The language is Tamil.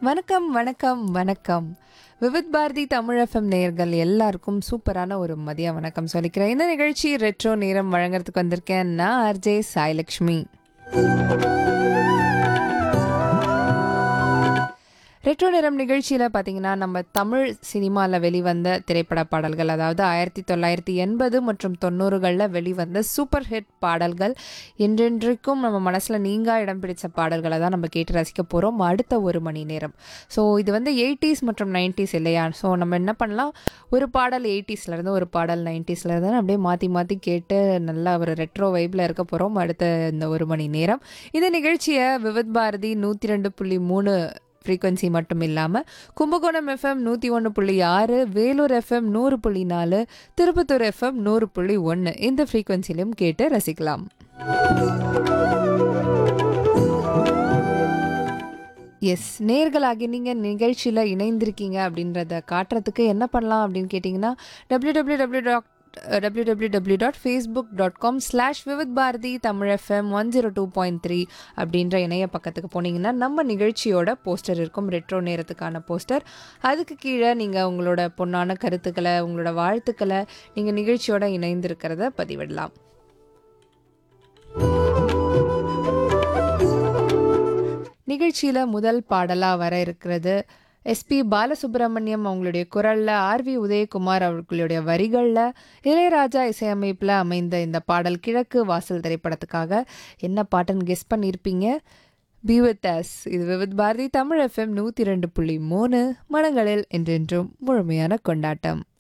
வணக்கம் வணக்கம் வணக்கம் விவித் பாரதி தமிழ் எஃப்எம் நேயர்கள் எல்லாருக்கும் சூப்பரான ஒரு மதிய வணக்கம் சொல்லிக்கிறேன் இந்த நிகழ்ச்சி ரெட்ரோ நேரம் வழங்குறதுக்கு வந்திருக்கேன் நான் ஆர்ஜே சாய்லக்ஷ்மி ரெட்ரோ நேரம் நிகழ்ச்சியில் பார்த்தீங்கன்னா நம்ம தமிழ் சினிமாவில் வெளிவந்த திரைப்பட பாடல்கள் அதாவது ஆயிரத்தி தொள்ளாயிரத்தி எண்பது மற்றும் தொண்ணூறுகளில் வெளிவந்த சூப்பர் ஹிட் பாடல்கள் என்றென்றைக்கும் நம்ம மனசில் நீங்கா இடம் பிடிச்ச பாடல்களை தான் நம்ம கேட்டு ரசிக்க போகிறோம் அடுத்த ஒரு மணி நேரம் ஸோ இது வந்து எயிட்டிஸ் மற்றும் நைன்டிஸ் இல்லையா ஸோ நம்ம என்ன பண்ணலாம் ஒரு பாடல் எயிட்டிஸ்லேருந்து ஒரு பாடல் நைன்டிஸ்லேருந்து அப்படியே மாற்றி மாற்றி கேட்டு நல்லா ஒரு ரெட்ரோ வைப்பில் இருக்க போகிறோம் அடுத்த இந்த ஒரு மணி நேரம் இந்த நிகழ்ச்சியை விவித் பாரதி நூற்றி ரெண்டு புள்ளி மூணு ஃப்ரீக்வன்சி மட்டும் இல்லாமல் கும்பகோணம் எஃப்எம் நூற்றி ஒன்று புள்ளி ஆறு வேலூர் எஃப்எம் நூறு புள்ளி நாலு திருப்பத்தூர் எஃப்எம் நூறு புள்ளி ஒன்று இந்த ஃப்ரீக்வன்சிலையும் கேட்டு ரசிக்கலாம் எஸ் நேர்களாகி நீங்கள் நிகழ்ச்சியில் இணைந்திருக்கீங்க அப்படின்றத காட்டுறதுக்கு என்ன பண்ணலாம் அப்படின்னு கேட்டிங்கன்னா W W W dot W W W dot Facebook dot com slash Vividh Bharati Tamil FM one zero two point three அப்படின்ற இணைய பக்கத்துக்கு போனீங்கன்னா நம்ம நிகழ்ச்சியோட போஸ்டர் இருக்கும் ரெட்ரோ நேரத்துக்கான போஸ்டர் அதுக்கு கீழே நீங்கள் உங்களோட பொன்னான கருத்துக்களை உங்களோட வாழ்த்துக்களை நீங்கள் நிகழ்ச்சியோட இணைந்திருக்கிறத பதிவிடலாம் நிகழ்ச்சியில் முதல் பாடலாக வர இருக்கிறது எஸ்பி பாலசுப்ரமணியம் அவங்களுடைய குரலில் ஆர்வி உதயகுமார் அவர்களுடைய வரிகளில் இளையராஜா இசையமைப்பில் அமைந்த இந்த பாடல் கிழக்கு வாசல் திரைப்படத்துக்காக என்ன பாட்டுன்னு கெஸ் பண்ணியிருப்பீங்க பி வித் அஸ் இது விவித் பாரதி தமிழ் எஃப்எம் நூற்றி ரெண்டு புள்ளி மூணு மனங்களில் என்றென்றும் முழுமையான கொண்டாட்டம்